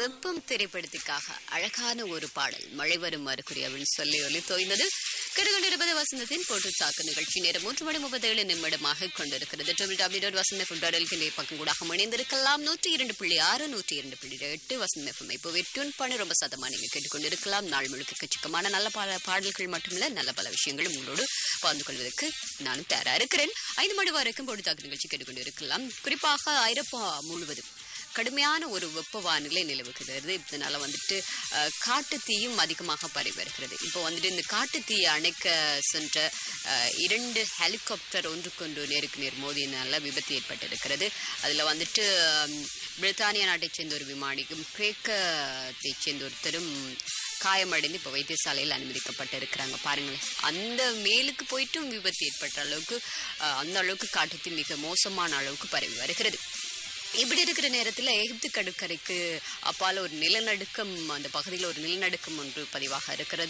வெப்பம் திரைப்படத்துக்காக அழகான ஒரு பாடல் மழை வரும் மறுக்குறி அப்படின்னு சொல்லி ஒலி தோய்ந்தது கெடுகொண்டிருப்பது வசந்தத்தின் போட்டு தாக்கு நிகழ்ச்சி நேரம் மூன்று மணி முப்பத்தேழு நிமிடமாக கொண்டிருக்கிறது double W dot Vasantha FM dot எல்கின்ற பக்கம் கூட இணைந்திருக்கலாம் நூற்றி இரண்டு புள்ளி ஆறு நூற்றி இரண்டு புள்ளி எட்டு வசந்த எஃப்எம் இப்போ டியூன் பண்ணி ரொம்ப சதமாக நீங்கள் கேட்டுக்கொண்டிருக்கலாம் நாள் முழுக்க கச்சிக்கமான நல்ல பாட பாடல்கள் மட்டுமில்ல நல்ல பல விஷயங்களும் உங்களோடு பகிர்ந்து கொள்வதற்கு நானும் தயாரா இருக்கிறேன் ஐந்து மணி வரைக்கும் போட்டு தாக்கு நிகழ்ச்சி கேட்டுக்கொண்டிருக்கலாம் குறிப்பாக ஐரோப்பா முழுவதும் கடுமையான ஒரு வெப்ப வானிலை நிலவுகிறது இதனால வந்துட்டு அஹ், காட்டுத் தீயும் அதிகமாக பரவி வருகிறது இப்போ வந்துட்டு இந்த காட்டுத் தீயை அணைக்க சென்ற அஹ், இரண்டு ஹெலிகாப்டர் ஒன்றுக்கொன்று நேருக்கு நேர் மோதியனால விபத்து ஏற்பட்டிருக்கிறது அதில் வந்துட்டு ஹம், பிரித்தானியா நாட்டைச் சேர்ந்த ஒரு விமானிக்கும் கிரேக்கத்தைச் சேர்ந்த ஒருத்தரும் காயமடைந்து இப்போ வைத்தியசாலையில் அனுமதிக்கப்பட்டிருக்கிறாங்க பாருங்களேன் அந்த மேலுக்கு போயிட்டும் விபத்து ஏற்பட்ட அளவுக்கு அஹ், அந்த அளவுக்கு காட்டுத்தீ மிக மோசமான அளவுக்கு பரவி வருகிறது இப்படி இருக்கிற நேரத்தில் எகிப்து கடற்கரைக்கு அப்பால ஒரு நிலநடுக்கம் அந்த பகுதியில் ஒரு நிலநடுக்கம் ஒன்று பதிவாக இருக்கிறது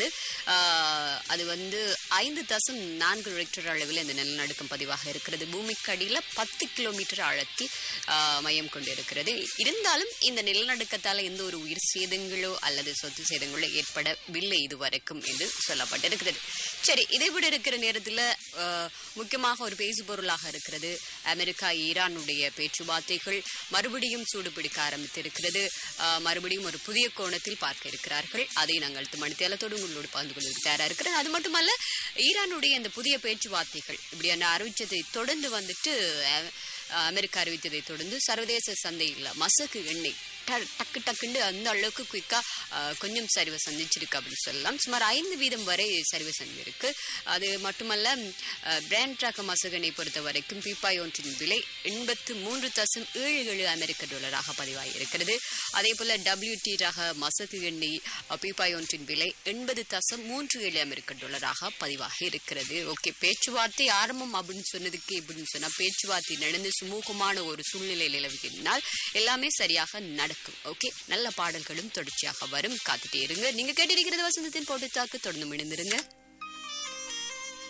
ஆஹ் அது வந்து ஐந்து தசம் நான்கு ரெக்டர் அளவில் இந்த நிலநடுக்கம் பதிவாக இருக்கிறது பூமிக்கு அடியில் பத்து கிலோமீட்டர் ஆழத்தில் ஆஹ் மையம் கொண்டு இருக்கிறது இருந்தாலும் இந்த நிலநடுக்கத்தால் எந்த ஒரு உயிர் சேதங்களோ அல்லது சொத்து சேதங்களோ ஏற்படவில்லை இதுவரைக்கும் என்று சொல்லப்பட்டிருக்கிறது சரி இதை விட இருக்கிற நேரத்தில் முக்கியமாக ஒரு பேசுபொருளாக இருக்கிறது அமெரிக்கா ஈரானுடைய பேச்சுவார்த்தைகள் மறுபடியும் சூடு பிடிக்க ஆரம்பித்திருக்கிறது ஆஹ் மறுபடியும் ஒரு புதிய கோணத்தில் பார்க்க இருக்கிறார்கள் அதை நாங்கள் அடுத்த மணித்தேலத்தோடு உங்களோடு பகிர்ந்து கொள்வதற்கு தயாராக இருக்கிறேன் அது மட்டுமல்ல ஈரானுடைய இந்த புதிய பேச்சுவார்த்தைகள் இப்படியான அறிவிச்சதை தொடர்ந்து வந்துட்டு அஹ், அமெரிக்கா அறிவித்ததை தொடர்ந்து சர்வதேச சந்தையில் மசகு எண்ணெய் ட- டக்கு டக்குண்டு அந்த அளவுக்கு குயிக்கா கொஞ்சம் சரிவை சந்திச்சிருக்கு அப்படின்னு சொல்லலாம் சுமார் ஐந்து வீதம் வரை சரிவு சந்திருக்கு அது மட்டுமல்ல பிராண்ட் ரக மசகனை பொறுத்த வரைக்கும் பீப்பாய் ஒன்றின் விலை எண்பத்து மூன்று தசம் ஏழு ஏழு அமெரிக்க டாலராக பதிவாகி இருக்கிறது அதே போல டபிள்யூடி ரக மசகு எண்ணெய் அஹ், பீப்பாய் ஒன்றின் விலை எண்பது தசம் மூன்று ஏழு அமெரிக்க டாலராக பதிவாகி இருக்கிறது ஓகே பேச்சுவார்த்தை ஆரம்பம் அப்படின்னு சொன்னதுக்கு எப்படின்னு சொன்னா பேச்சுவார்த்தை நடந்து சுமூகமான ஒரு சூழ்நிலை நிலவுகினால் எல்லாமே சரியாக நடக்கும் ஓகே நல்ல பாடல்களும் தொடர்ச்சியாக வரும் காத்துட்டே இருங்க நீங்க கேட்டிருக்கிறது வசந்தத்தின் போட்டு தாக்கு தொடர்ந்து இணைந்திருங்க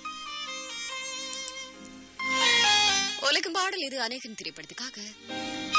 உலகம் பாடல் இது அநேகன் திரைப்படத்துக்காக